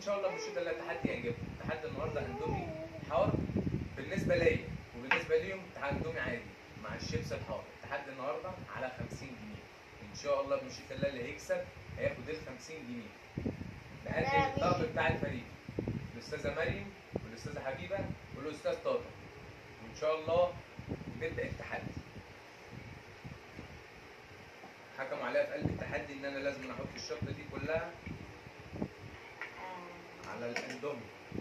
شاء الله بالشتاء اللي التحدي يعجبكم التحدي النهارده اندومي حار بالنسبه ليا وبالنسبه ليهم اندومي عادي مع الشيبس الحار التحدي النهارده على 50 جنيه ان شاء الله بمشيئه الله اللي هيكسب هياخد ال 50 جنيه نقدم الطقم بتاع الفريق الاستاذه مريم والاستاذه حبيبه والاستاذ طارق وان شاء الله نبدا التحدي حكموا عليا في قلب التحدي ان انا لازم احط الشطه دي كلها على الاندومي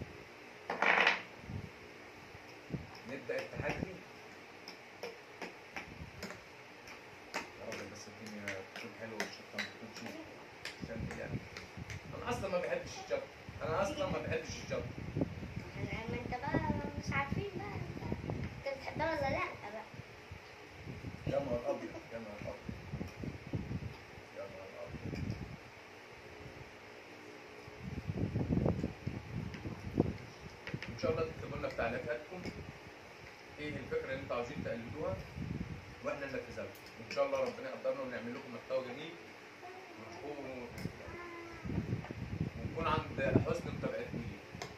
نبدا التحدي يا رب بس الدنيا تكون حلوه والشطه ما تكونش عشان هي انا اصلا ما بحبش الشطه انا اصلا ما بحبش الشطه ما انت بقى مش عارفين بقى انت انت بتحبها ولا لا بقى يا نهار ابيض يا نهار ابيض يا نهار ابيض ان شاء الله تكتبوا لنا في تعليقاتكم ايه الفكره اللي انتوا عاوزين تقلدوها واحنا ننفذها لكم ان شاء الله ربنا يقدرنا ونعمل لكم محتوى جميل ونكون ونكون عند حسن متابعتكم ليه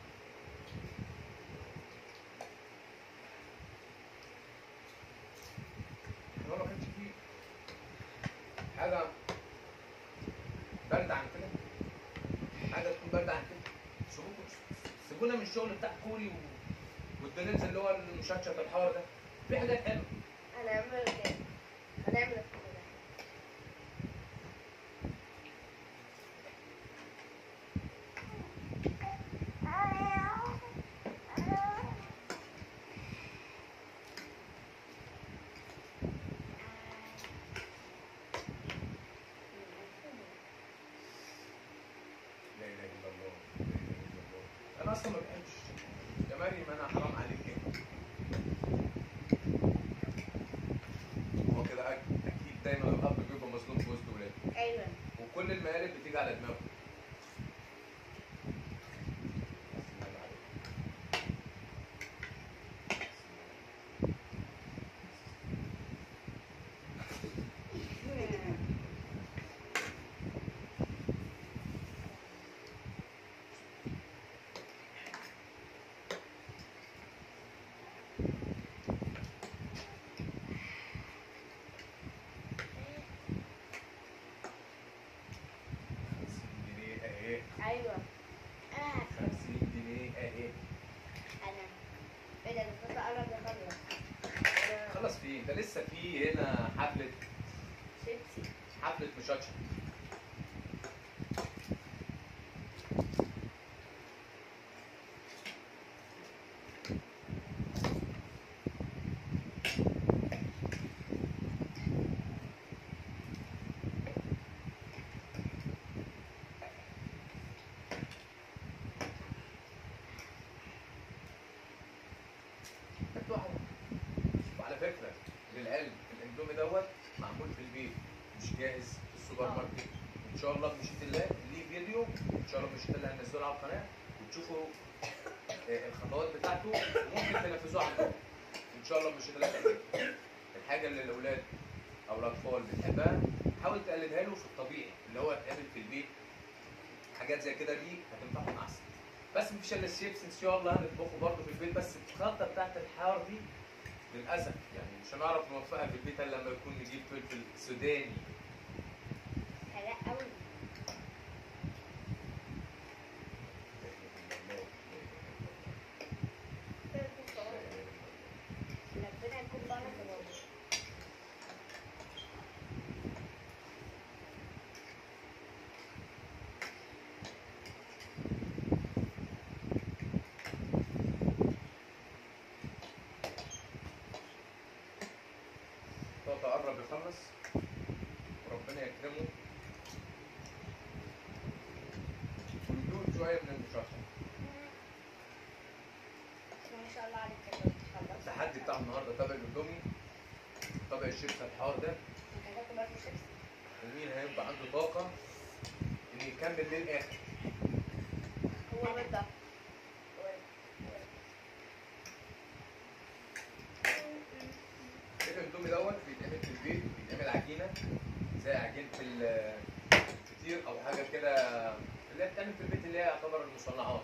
هو ما كانش فيه حاجة باردة عن كده حاجة تكون باردة عن كده سيبوكوا سيبونا من الشغل بتاع كوري و... والدنيز اللي هو المشطشط الحار ده في حاجات حلوة هنعمل كده هنعمل كده لا اله الا الله لا اله الا الله انا اصلا ما بحبش يا مريم انا حرام عليك كده هو كده أك- اكيد دايما الاب بيبقى مظلوم في وسط ولاده ايوه وكل المقالب بتيجي على دماغه بسم الله عليك. خمسين جنيه اهي ايوه انا خمسين جنيه اهي انا ايه ده الفوطه قرب يخلص أنا خلاص في ده لسه في هنا حفلة شيبسي حفلة مشاتشا هات واحدة. وعلى فكرة للعلم الاندومي دوت معمول في البيت مش جاهز في السوبر آه. ماركت ان شاء الله بمشيئة الله ليه فيديو ان شاء الله بمشيئة الله هنزله على القناة وتشوفوا آه، الخطوات بتاعته وممكن تنفذوها عندكم ان شاء الله بمشيئة الله تعجبكم. الحاجة اللي الاولاد او الاطفال بتحبها حاول تقلدها له في الطبيعي اللي هو اتعمل في البيت حاجات زي كده دي هتنفعهم احسن بس مفيش الا الشيبس ان شاء الله هنطبخه برضه في البيت بس الخلطه بتاعت الحار دي للاسف يعني مش هنعرف نوفقها في البيت الا لما يكون نجيب فلفل سوداني حراق قوي ربنا يكون بارك بابا طاطا قرب يخلص وربنا يكرمه وندوق شويه من المشطشط ما شاء الله عليك كده بتخلص التحدي بتاع النهارده طبق الاندومي طبق الشيبس الحار ده انت هتاكل برضه شيبسي ومين هيبقى عنده طاقه ان يكمل للاخر هو بالظبط الاندومي دوت بيتعمل في البيت بيتعمل عجينه زي عجينه ال- الفطير او حاجه كده اللي هي بتعمل في البيت اللي هي يعتبر المصنعات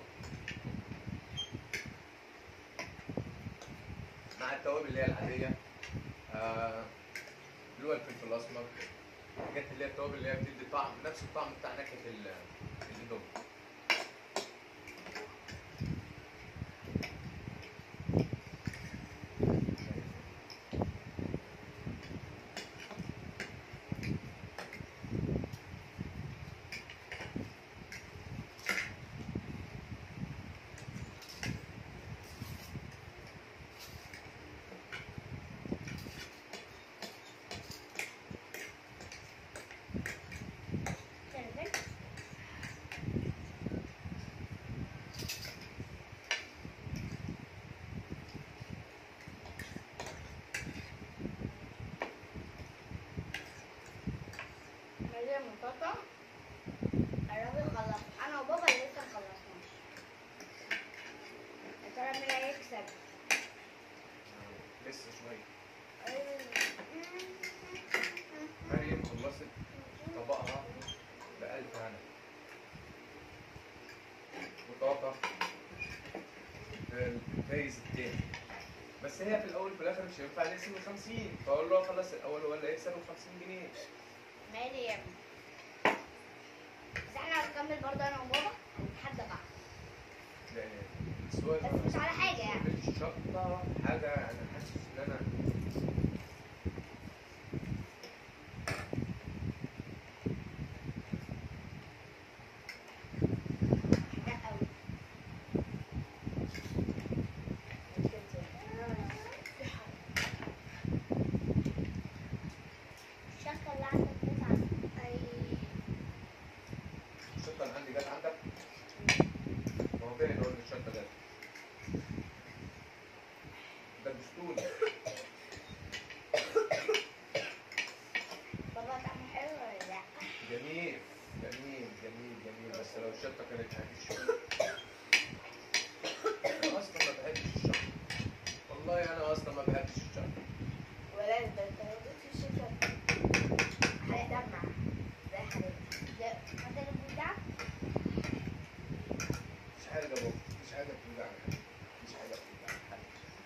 مع التوابل اللي هي العاديه آه، اللي هو الفلفل الاسمر الحاجات اللي هي التوابل اللي هي بتدي طعم نفس الطعم بتاع نكهه ال- الاندومي فلفل مليء مطاطا الراجل خلص انا وبابا اللي لسه مخلصناش يا ترى مين هيكسب آه، لسه شويه مريم خلصت طبقها بألف هنا وطاقة الفايز التاني بس هي في الأول في الآخر مش هينفع نقسم ال 50 فأقول له خلاص الأول هو اللي هيكسب ال 50 جنيه مريم بس احنا هنكمل برضه انا وبابا لحد بعض لأن السؤال بس مش على حاجة يعني. الشطة حاجة أنا حاسس إن أنا لا قوي الشطة اللي عندك بتاعت اي الشطة اللي عندي جت عندك ما هو باين إن الشطة جت ده بستوني بابا طعمه حلو ولا لا؟ جميل جميل جميل جميل بس لو الشطة كانت هتش أنا أصلا ما بحبش الشطة والله أنا أصلا ما بحبش الشطة ولا انت انت لو جبت الشطة هيدمع زي حالتي لا انت اللي بتوجعك مش حاجة بابا مش حاجة بتوجعني مش حاجة بتوجعني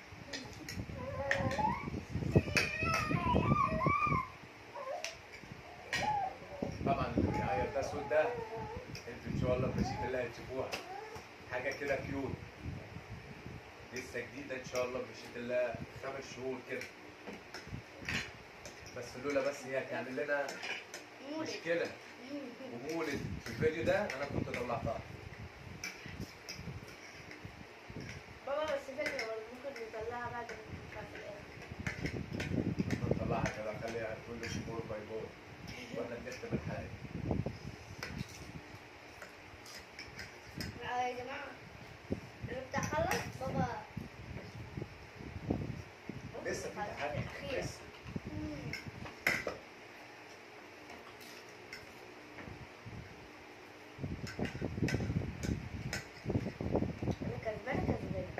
طبعا اللي بيعيط ده اسود ده انتوا ان شاء الله بشيء الله هتشوفوها حاجه كده كيوت لسه جديده ان شاء الله بشيء الله خمس شهور كده بس لولا بس هي هتعمل لنا مولد مشكله ومولد في الفيديو ده انا كنت طلعتها بابا بس فكرة برضه ممكن نطلعها بعد ما نخلص الآخر كنت طلعها كده اخليها كل شهور باي باي وانا نكتب الحاجه لا يا جماعة اللي بتخلص بابا لسه في تحدي الأخير. لسه مم. أنا كسبانة كسبانة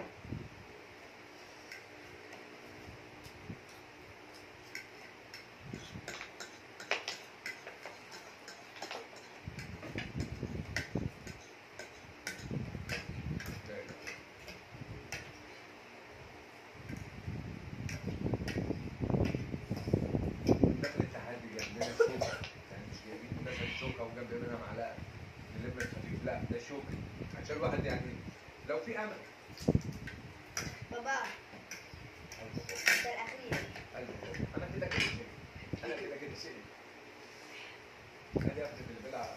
داخل التحدي جايب لنا شوكه يعني مش جايبين مثلا شوكه وجنب منها معلقه نلم الخفيف لا ده شوكه عشان الواحد يعني لو في امل بابا قلب ده الأخير قلب انا كده كده شيء انا كده كده شيء ادي اخد اللي بيلعب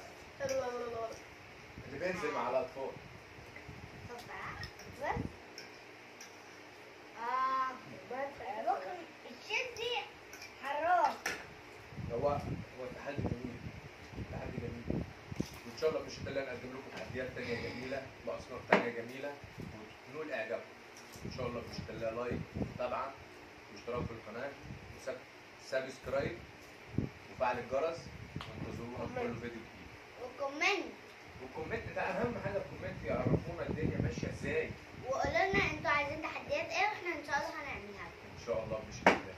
اللي بينزل مع الاطفال بس آه بس ممكن الشيت دي حرام هو هو تحدي جميل تحدي جميل وان شاء الله مش اللي نقدم لكم تحديات تانية جميله باصناف تانية جميله وتنول اعجابكم ان شاء الله مش الله لايك طبعا واشتراك في القناه وسب- سبسكرايب وفعل الجرس وانتظرونا في كل فيديو جديد وكومنت والكومنت ده اهم حاجه الكومنت يعرفونا الدنيا ماشيه ازاي وقولوا لنا انتوا عايزين تحديات ايه واحنا ان شاء الله هنعملها لكم. ان شاء الله باذن الله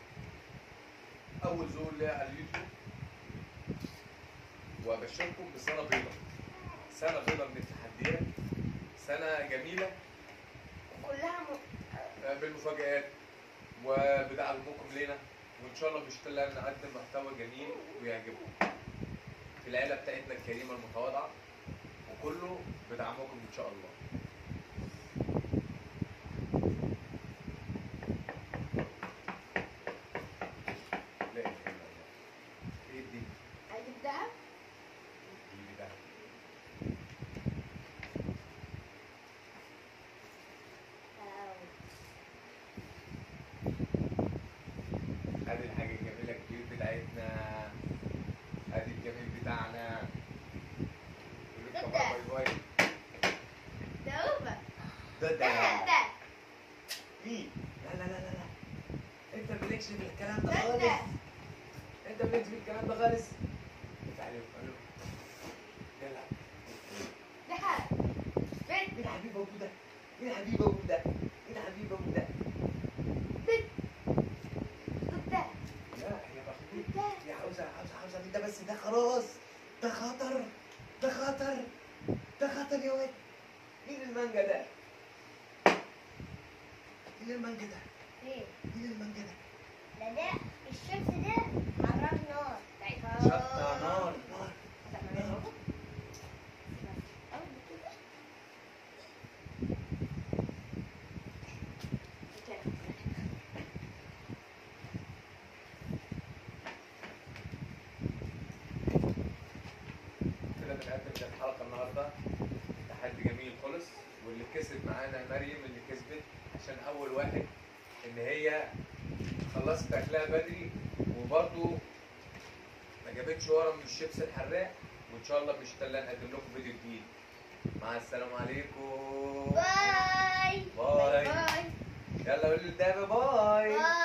اول ظهور ليا على اليوتيوب وابشركم بسنه بيضاء سنه بيضاء من التحديات سنه جميله كلها م... آه، بالمفاجآت وبدعمكم لينا وان شاء الله باذن الله نقدم محتوى جميل ويعجبكم في العيله بتاعتنا الكريمه المتواضعه وكله بدعمكم ان شاء الله لا اله الا الله ايه دي اجيب دهب دي ده ادي الحاجه الجميله الكبير بتاعتنا ادي الجميل بتاعنا قولوا لكم باي باي ده اوفر ده ده ده ده مين لا لا لا لا لا انت مالكش في الكلام ده ده خالص ده انت مالكش في الكلام ده خالص تعالوا الو يلا ده بنت مين حبيب ابو ده مين حبيب ابو ده مين حبيب ابو ده بنت ده لا هي مخبوط ده يا عاوزة عاوزة عاوزة من ده بس ده خلاص ده خطر ده خطر ده خطر يا واد مين المانجا ده؟ مين المانجا ده؟ ايه مين المانجا ده؟ ده ده الشمس ده حرام نار شطة نار نار كده بنقدم الحلقة النهاردة تحدي جميل خالص واللي كسب معانا مريم اللي كسبت عشان أول واحد إن هي خلصت أكلها بدري وبرضه ما جابتش ورا من الشيبس الحراق وإن شاء الله بإذن الله نقدم لكم فيديو جديد مع السلامة عليكم باي باي باي يلا قول للدابة باي باي